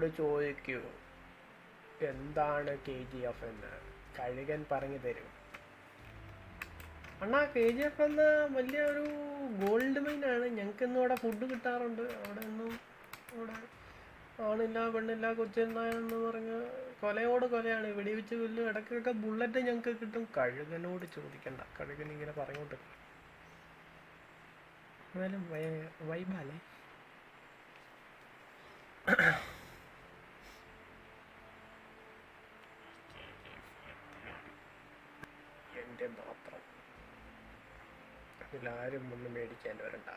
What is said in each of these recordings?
ചോദിക്കൂ എന്താണ് K G F എന്ന് കഴുകൻ പറഞ്ഞു തരും അണ്ണാ കെ ജി എഫ് എന്ന വലിയ ഒരു ഗോൾഡ് മൈൻ ആണ് ഞങ്ങൾക്ക് ഇന്നും അവിടെ ഫുഡ് കിട്ടാറുണ്ട് അവിടെ ഒന്നും അവിടെ ആണില്ല പെണ്ണില്ല കൊച്ചില്ല എന്ന് പറഞ്ഞ് കൊലയോട് കൊലയാണ് വെടിവെച്ച് കൊല്ലും ഇടയ്ക്കൊക്കെ ബുള്ളറ്റ് ഞങ്ങൾക്ക് കിട്ടും കഴുകനോട് ചോദിക്കണ്ട കഴുകൻ ഇങ്ങനെ പറഞ്ഞോണ്ട് എന്നാലും വൈബാലേ എൻ്റെ മാത്രം അതിലാരും ഒന്നും മേടിക്കാൻ വരണ്ട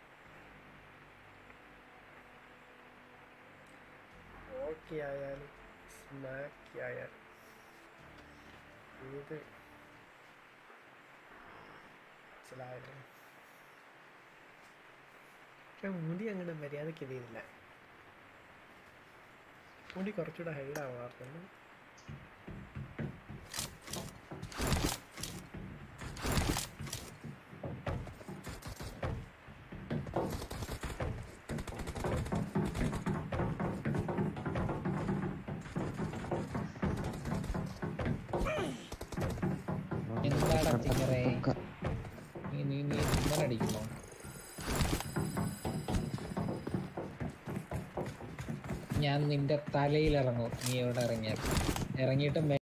ഓക്കെ ആയാലും സ്മാക്കി ആയാലും ഇത് മനസ്സിലായല്ലോ പക്ഷെ മുടി അങ്ങനെ മര്യാദയ്ക്ക് ഇതില്ല മുടി കുറച്ചുകൂടെ ഹൈഡ് ആവാറുണ്ട് എന്താടാ ചിക്കറേ നീ നീ നീ ഇങ്ങനെ അടിക്കുന്നോ ഞാൻ നിന്റെ തലയിൽ ഇറങ്ങും നീ എവിടെ ഇറങ്ങിയാൽ ഇറങ്ങിയിട്ട്